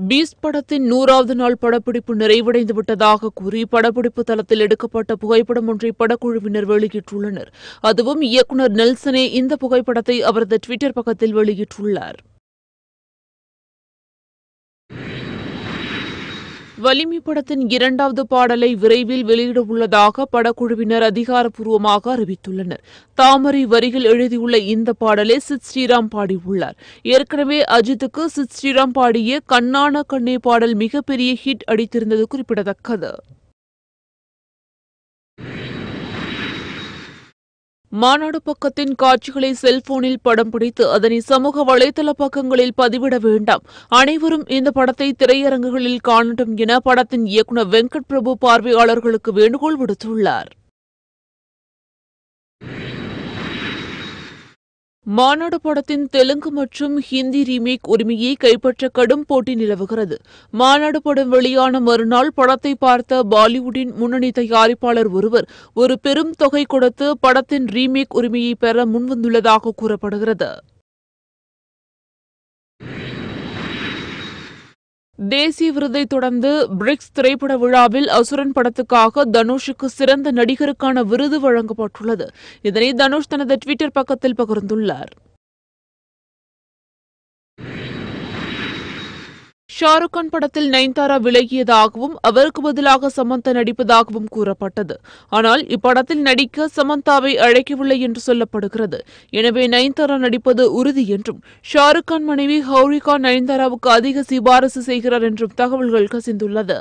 Beast படத்தின் நூறாவது நாள் படப்பிடிப்பு நிறைவடைந்து விட்டதாக கூறி படப்பிடிப்பு தளத்தில் எடுக்கப்பட்ட புகைப்படம் ஒன்றை படக்குழுவினர் வெளியிட்டுள்ளனர் அதுவும் இயக்குநர் நெல்சனே இந்த புகைப்படத்தை அவரது டுவிட்டர் பக்கத்தில் வெளியிட்டுள்ளார் வலிமை படத்தின் இரண்டாவது பாடலை விரைவில் வெளியிட உள்ளதாக படக்குழுவினர் அதிகாரப்பூர்வமாக அறிவித்துள்ளனர் தாமரை வரிகள் எழுதியுள்ள இந்த பாடலை சித் ஸ்ரீராம் பாடியுள்ளார் ஏற்கனவே அஜித்துக்கு சித் ஸ்ரீராம் பாடிய கண்ணான கண்ணே பாடல் மிகப்பெரிய ஹிட் அடித்திருந்தது குறிப்பிடத்தக்கது மாநாடு பக்கத்தின் காட்சிகளை செல்போனில் படம் பிடித்து அதனை சமூக வலைதள பக்கங்களில் பதிவிட வேண்டாம் அனைவரும் இந்த படத்தை திரையரங்குகளில் காணட்டும் என படத்தின் இயக்குநர் வெங்கட் பிரபு பார்வையாளர்களுக்கு வேண்டுகோள் விடுத்துள்ளார் மாநாடு படத்தின் தெலுங்கு மற்றும் ஹிந்தி ரீமேக் உரிமையை கைப்பற்ற கடும் போட்டி நிலவுகிறது மாநாடு படம் வெளியான மறுநாள் படத்தை பார்த்த பாலிவுட்டின் முன்னணி தயாரிப்பாளர் ஒருவர் ஒரு பெரும் தொகை கொடுத்து படத்தின் ரீமேக் உரிமையை பெற முன்வந்துள்ளதாக கூறப்படுகிறது தேசிய விருதை தொடர்ந்து பிரிக்ஸ் திரைப்பட விழாவில் அசுரன் படத்துக்காக தனுஷுக்கு சிறந்த நடிகருக்கான விருது வழங்கப்பட்டுள்ளது இதனை தனுஷ் தனது டுவிட்டர் பக்கத்தில் பகிர்ந்துள்ளார் ஷாருக் கான் படத்தில் நயன்தாரா விலகியதாகவும் அவருக்கு பதிலாக சமந்தா நடிப்பதாகவும் கூறப்பட்டது ஆனால் இப்படத்தில் நடிக்க சமந்தாவை அழைக்கவில்லை என்று சொல்லப்படுகிறது எனவே நயன்தாரா நடிப்பது உறுதி என்றும் ஷாருக் கான் மனைவி ஹவுரி கான் நயன்தாராவுக்கு அதிக சிபாரசு செய்கிறார் என்றும் தகவல்கள் கசிந்துள்ளது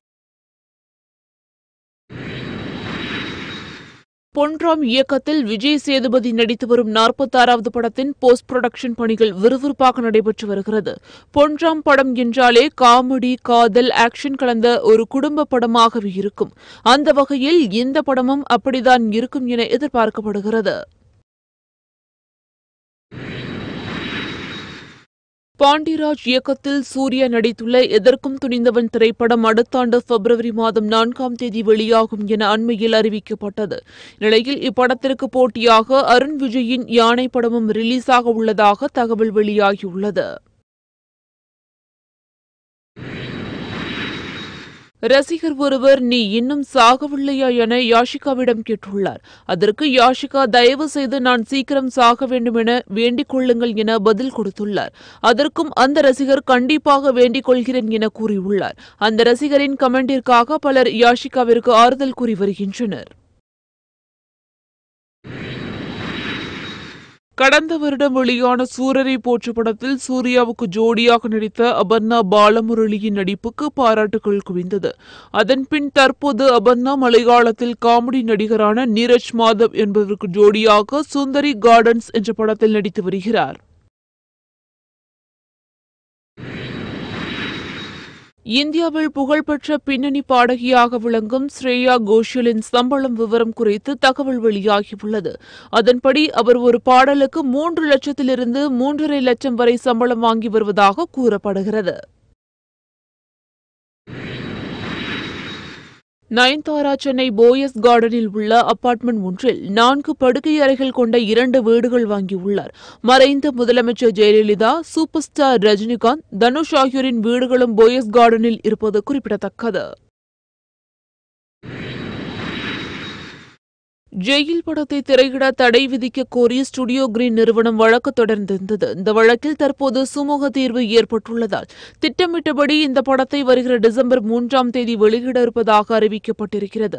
பொன்ராம் இயக்கத்தில் விஜய் சேதுபதி நடித்து வரும் நாற்பத்தாறாவது படத்தின் போஸ்ட் புரொடக்ஷன் பணிகள் விறுவிறுப்பாக நடைபெற்று வருகிறது பொன்ராம் படம் என்றாலே காமெடி காதல் ஆக்ஷன் கலந்த ஒரு குடும்ப படமாகவே இருக்கும் அந்த வகையில் இந்த படமும் அப்படித்தான் இருக்கும் என எதிர்பார்க்கப்படுகிறது பாண்டிராஜ் இயக்கத்தில் சூர்யா நடித்துள்ள எதற்கும் துணிந்தவன் திரைப்படம் அடுத்த ஆண்டு பிப்ரவரி மாதம் நான்காம் தேதி வெளியாகும் என அண்மையில் அறிவிக்கப்பட்டது நிலையில் இப்படத்திற்கு போட்டியாக அருண் விஜயின் யானை படமும் ரிலீஸாக உள்ளதாக தகவல் வெளியாகியுள்ளது ரசிகர் ஒருவர் நீ இன்னும் சாகவில்லையா என யாஷிகாவிடம் கேட்டுள்ளார் அதற்கு யாஷிகா தயவு செய்து நான் சீக்கிரம் சாக வேண்டும் என வேண்டிக் கொள்ளுங்கள் என பதில் கொடுத்துள்ளார் அதற்கும் அந்த ரசிகர் கண்டிப்பாக வேண்டிக் கொள்கிறேன் என கூறியுள்ளார் அந்த ரசிகரின் கமெண்டிற்காக பலர் யாஷிகாவிற்கு ஆறுதல் கூறி வருகின்றனர் கடந்த வருடம் வெளியான சூரரை போற்று படத்தில் சூர்யாவுக்கு ஜோடியாக நடித்த அபர்ணா பாலமுரளியின் நடிப்புக்கு பாராட்டுகள் குவிந்தது அதன்பின் தற்போது அபர்ணா மலையாளத்தில் காமெடி நடிகரான நீரஜ் மாதவ் என்பவருக்கு ஜோடியாக சுந்தரி கார்டன்ஸ் என்ற படத்தில் நடித்து வருகிறார் இந்தியாவில் புகழ்பெற்ற பின்னணி பாடகியாக விளங்கும் ஸ்ரேயா கோஷலின் சம்பளம் விவரம் குறித்து தகவல் வெளியாகியுள்ளது அதன்படி அவர் ஒரு பாடலுக்கு மூன்று லட்சத்திலிருந்து மூன்றரை லட்சம் வரை சம்பளம் வாங்கி வருவதாக கூறப்படுகிறது நயன்தாரா சென்னை போயஸ் கார்டனில் உள்ள அபார்ட்மெண்ட் ஒன்றில் நான்கு படுக்கை அறைகள் கொண்ட இரண்டு வீடுகள் வாங்கியுள்ளார் மறைந்த முதலமைச்சர் ஜெயலலிதா சூப்பர் ஸ்டார் ரஜினிகாந்த் தனுஷ் ஆகியோரின் வீடுகளும் போயஸ் கார்டனில் இருப்பது குறிப்பிடத்தக்கது ஜெயில் படத்தை திரையிட தடை விதிக்க கோரி ஸ்டுடியோ கிரீன் நிறுவனம் வழக்கு தொடர்ந்திருந்தது இந்த வழக்கில் தற்போது சுமூக தீர்வு ஏற்பட்டுள்ளதால் திட்டமிட்டபடி இந்த படத்தை வருகிற டிசம்பர் மூன்றாம் தேதி வெளியிட இருப்பதாக அறிவிக்கப்பட்டிருக்கிறது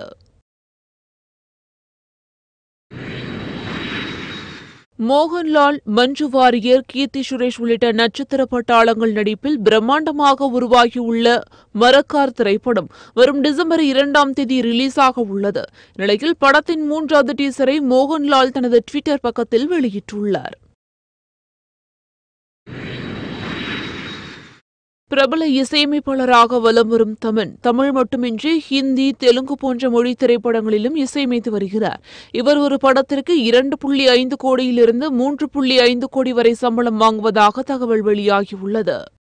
மோகன்லால் மஞ்சு வாரியர் கீர்த்தி சுரேஷ் உள்ளிட்ட நட்சத்திர பட்டாளங்கள் நடிப்பில் பிரம்மாண்டமாக உருவாகியுள்ள மரக்கார் திரைப்படம் வரும் டிசம்பர் இரண்டாம் தேதி ரிலீஸாக உள்ளது நிலையில் படத்தின் மூன்றாவது டீசரை மோகன்லால் தனது டுவிட்டர் பக்கத்தில் வெளியிட்டுள்ளார் பிரபல இசையமைப்பாளராக வலம் வரும் தமன் தமிழ் மட்டுமின்றி ஹிந்தி தெலுங்கு போன்ற மொழி திரைப்படங்களிலும் இசையமைத்து வருகிறார் இவர் ஒரு படத்திற்கு இரண்டு புள்ளி ஐந்து கோடியிலிருந்து மூன்று புள்ளி ஐந்து கோடி வரை சம்பளம் வாங்குவதாக தகவல் வெளியாகியுள்ளது